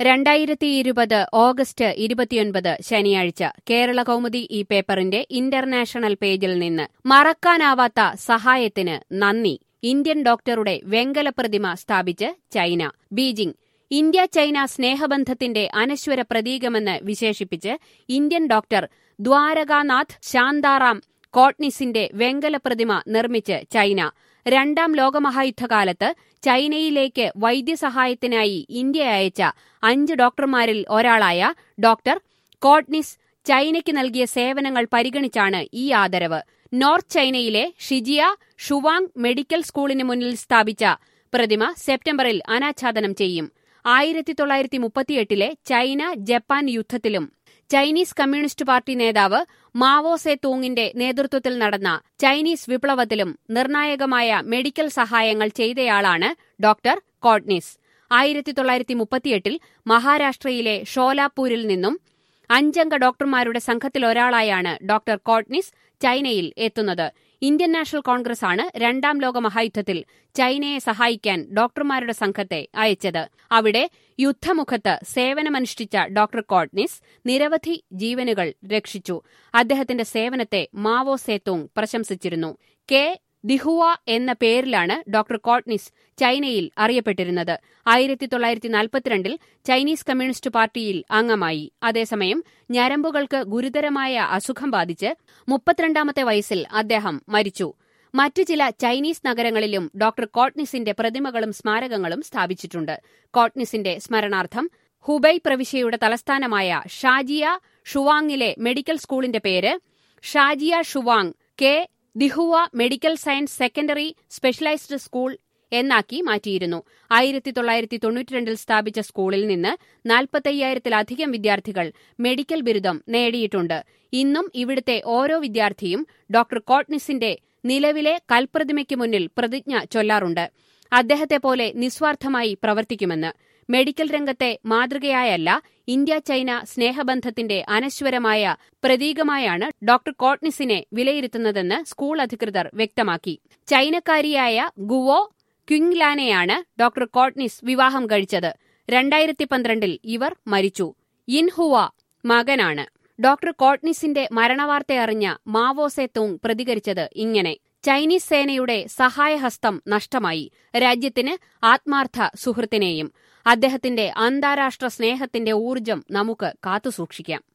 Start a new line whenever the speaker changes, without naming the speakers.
രണ്ടായിരത്തി ഇരുപത് ഓഗസ്റ്റ് ഇരുപത്തിയൊൻപത് ശനിയാഴ്ച കേരള കൗമുദി ഈ പേപ്പറിന്റെ ഇന്റർനാഷണൽ പേജിൽ നിന്ന് മറക്കാനാവാത്ത സഹായത്തിന് നന്ദി ഇന്ത്യൻ ഡോക്ടറുടെ വെങ്കല പ്രതിമ സ്ഥാപിച്ച് ചൈന ബീജിംഗ് ഇന്ത്യ ചൈന സ്നേഹബന്ധത്തിന്റെ അനശ്വര പ്രതീകമെന്ന് വിശേഷിപ്പിച്ച് ഇന്ത്യൻ ഡോക്ടർ ദ്വാരകാനാഥ് ശാന്താറാം കോട്നിസിന്റെ വെങ്കല പ്രതിമ നിർമ്മിച്ച് ചൈന രണ്ടാം ലോകമഹായുദ്ധകാലത്ത് ചൈനയിലേക്ക് വൈദ്യസഹായത്തിനായി ഇന്ത്യ അയച്ച അഞ്ച് ഡോക്ടർമാരിൽ ഒരാളായ ഡോക്ടർ കോട്നിസ് ചൈനയ്ക്ക് നൽകിയ സേവനങ്ങൾ പരിഗണിച്ചാണ് ഈ ആദരവ് നോർത്ത് ചൈനയിലെ ഷിജിയ ഷുവാങ് മെഡിക്കൽ സ്കൂളിന് മുന്നിൽ സ്ഥാപിച്ച പ്രതിമ സെപ്റ്റംബറിൽ അനാച്ഛാദനം ചെയ്യും ആയിരത്തി തൊള്ളായിരത്തി മുപ്പത്തിയെട്ടിലെ ചൈന ജപ്പാൻ യുദ്ധത്തിലും ചൈനീസ് കമ്മ്യൂണിസ്റ്റ് പാർട്ടി നേതാവ് മാവോ സെ തൂങ്ങിന്റെ നേതൃത്വത്തിൽ നടന്ന ചൈനീസ് വിപ്ലവത്തിലും നിർണായകമായ മെഡിക്കൽ സഹായങ്ങൾ ചെയ്തയാളാണ് ഡോക്ടർ കോട്നിസ് ആയിരത്തി തൊള്ളായിരത്തി മുപ്പത്തിയെട്ടിൽ മഹാരാഷ്ട്രയിലെ ഷോലാപൂരിൽ നിന്നും അഞ്ചംഗ ഡോക്ടർമാരുടെ സംഘത്തിലൊരാളായാണ് ഡോക്ടർ കോട്നിസ് ചൈനയിൽ എത്തുന്നത് ഇന്ത്യൻ നാഷണൽ കോൺഗ്രസ് ആണ് രണ്ടാം ലോക മഹായുദ്ധത്തിൽ ചൈനയെ സഹായിക്കാൻ ഡോക്ടർമാരുടെ സംഘത്തെ അയച്ചത് അവിടെ യുദ്ധമുഖത്ത് സേവനമനുഷ്ഠിച്ച ഡോക്ടർ കോട്നിസ് നിരവധി ജീവനുകൾ രക്ഷിച്ചു അദ്ദേഹത്തിന്റെ സേവനത്തെ മാവോ സേത്തോങ് പ്രശംസിച്ചിരുന്നു കെ ദിഹുവ എന്ന പേരിലാണ് ഡോക്ടർ കോട്നിസ് ചൈനയിൽ അറിയപ്പെട്ടിരുന്നത് ആയിരത്തി തൊള്ളായിരത്തി നാൽപ്പത്തിരണ്ടിൽ ചൈനീസ് കമ്മ്യൂണിസ്റ്റ് പാർട്ടിയിൽ അംഗമായി അതേസമയം ഞരമ്പുകൾക്ക് ഗുരുതരമായ അസുഖം ബാധിച്ച് മുപ്പത്തിരണ്ടാമത്തെ വയസ്സിൽ അദ്ദേഹം മരിച്ചു മറ്റു ചില ചൈനീസ് നഗരങ്ങളിലും ഡോക്ടർ കോട്നിസിന്റെ പ്രതിമകളും സ്മാരകങ്ങളും സ്ഥാപിച്ചിട്ടുണ്ട് കോട്നിസിന്റെ സ്മരണാർത്ഥം ഹുബൈ പ്രവിശ്യയുടെ തലസ്ഥാനമായ ഷാജിയ ഷുവാങ്ങിലെ മെഡിക്കൽ സ്കൂളിന്റെ പേര് Shijiazhuang Ke Dihua medical science secondary specialised school എന്നാക്കി മാറ്റിയിരുന്നു ആയിരത്തി തൊള്ളായിരത്തി തൊണ്ണൂറ്റിരണ്ടിൽ സ്ഥാപിച്ച സ്കൂളിൽ നിന്ന് നാൽപ്പത്തയ്യായിരത്തിലധികം വിദ്യാർത്ഥികൾ മെഡിക്കൽ ബിരുദം നേടിയിട്ടുണ്ട് ഇന്നും ഇവിടുത്തെ ഓരോ വിദ്യാർത്ഥിയും ഡോക്ടർ കോട്നിസിന്റെ നിലവിലെ കൽപ്രതിമയ്ക്ക് മുന്നിൽ പ്രതിജ്ഞ ചൊല്ലാറുണ്ട് അദ്ദേഹത്തെ പോലെ നിസ്വാർത്ഥമായി പ്രവർത്തിക്കുമെന്ന് മെഡിക്കൽ രംഗത്തെ മാതൃകയായല്ല ഇന്ത്യ ചൈന സ്നേഹബന്ധത്തിന്റെ അനശ്വരമായ പ്രതീകമായാണ് ഡോക്ടർ കോട്നിസിനെ വിലയിരുത്തുന്നതെന്ന് സ്കൂൾ അധികൃതർ വ്യക്തമാക്കി ചൈനക്കാരിയായ ഗുവോ ക്വിങ്ലാനെയാണ് ഡോക്ടർ കോട്നിസ് വിവാഹം കഴിച്ചത് രണ്ടായിരത്തി പന്ത്രണ്ടിൽ ഇവർ മരിച്ചു ഇൻഹുവ മകനാണ് ഡോക്ടർ കോട്നിസിന്റെ മരണവാർത്തയറിഞ്ഞ മാവോ സെ തൂങ് പ്രതികരിച്ചത് ഇങ്ങനെ ചൈനീസ് സേനയുടെ സഹായഹസ്തം നഷ്ടമായി രാജ്യത്തിന് ആത്മാർത്ഥ സുഹൃത്തിനെയും അദ്ദേഹത്തിന്റെ അന്താരാഷ്ട്ര സ്നേഹത്തിന്റെ ഊർജം നമുക്ക് കാത്തുസൂക്ഷിക്കാം